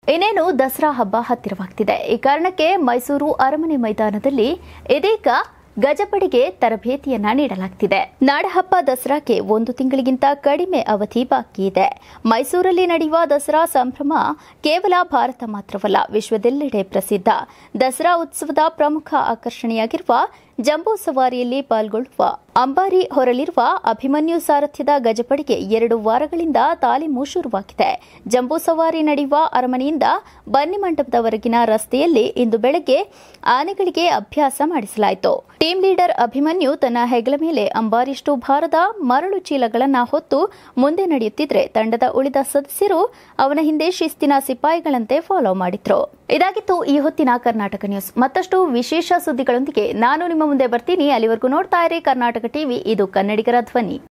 ಇನ್ನೇನು ದಸರಾ ಹಬ್ಬ ಹತ್ತಿರವಾಗ್ತಿದೆ ಈ ಕಾರಣಕ್ಕೆ ಮೈಸೂರು ಅರಮನೆ ಮೈದಾನದಲ್ಲಿ ಇದೀಗ ಗಜಪಡೆಗೆ ತರಬೇತಿಯನ್ನ ನೀಡಲಾಗ್ತಿದೆ ನಾಡಹಬ್ಬ ದಸರಾಕ್ಕೆ ಒಂದು ತಿಂಗಳಿಗಿಂತ ಕಡಿಮೆ ಅವಧಿ ಬಾಕಿ ಇದೆ ಮೈಸೂರಲ್ಲಿ ನಡೆಯುವ ದಸರಾ ಸಂಭ್ರಮ ಕೇವಲ ಭಾರತ ಮಾತ್ರವಲ್ಲ ವಿಶ್ವದೆಲ್ಲೆಡೆ ಪ್ರಸಿದ್ಧ ದಸರಾ ಉತ್ಸವದ ಪ್ರಮುಖ ಆಕರ್ಷಣೆಯಾಗಿರುವ ಜಂಬೂ ಸವಾರಿಯಲ್ಲಿ ಪಾಲ್ಗೊಳ್ಳುವ ಅಂಬಾರಿ ಹೊರಲಿರುವ ಅಭಿಮನ್ಯು ಸಾರಥ್ಯದ ಗಜಪಡೆಗೆ ಎರಡು ವಾರಗಳಿಂದ ತಾಲೀಮು ಶುರುವಾಗಿದೆ ಜಂಬೂ ಸವಾರಿ ನಡೆಯುವ ಅರಮನೆಯಿಂದ ಬನ್ನಿ ಮಂಟಪದವರೆಗಿನ ರಸ್ತೆಯಲ್ಲಿ ಇಂದು ಬೆಳಗ್ಗೆ ಆನೆಗಳಿಗೆ ಅಭ್ಯಾಸ ಮಾಡಿಸಲಾಯಿತು ಟೀಂ ಲೀಡರ್ ಅಭಿಮನ್ಯು ತನ್ನ ಹೆಗಲ ಮೇಲೆ ಅಂಬಾರಿಷ್ಟು ಭಾರದ ಮರಳು ಚೀಲಗಳನ್ನು ಹೊತ್ತು ಮುಂದೆ ನಡೆಯುತ್ತಿದ್ರೆ ತಂಡದ ಉಳಿದ ಸದಸ್ಯರು ಅವನ ಹಿಂದೆ ಶಿಸ್ತಿನ ಸಿಪಾಯಿಗಳಂತೆ ಫಾಲೋ ಮಾಡಿದ್ರು ಇದಾಗಿತ್ತು ಈ ಹೊತ್ತಿನ ಕರ್ನಾಟಕ ನ್ಯೂಸ್ ಮತ್ತಷ್ಟು ವಿಶೇಷ ಸುದ್ದಿಗಳೊಂದಿಗೆ ನಾನು ನಿಮ್ಮ ಮುಂದೆ ಬರ್ತೀನಿ ಅಲ್ಲಿವರೆಗೂ ನೋಡ್ತಾ ಇರಿ ಕರ್ನಾಟಕ ಟಿವಿ ಇದು ಕನ್ನಡಿಗರ ಧ್ವನಿ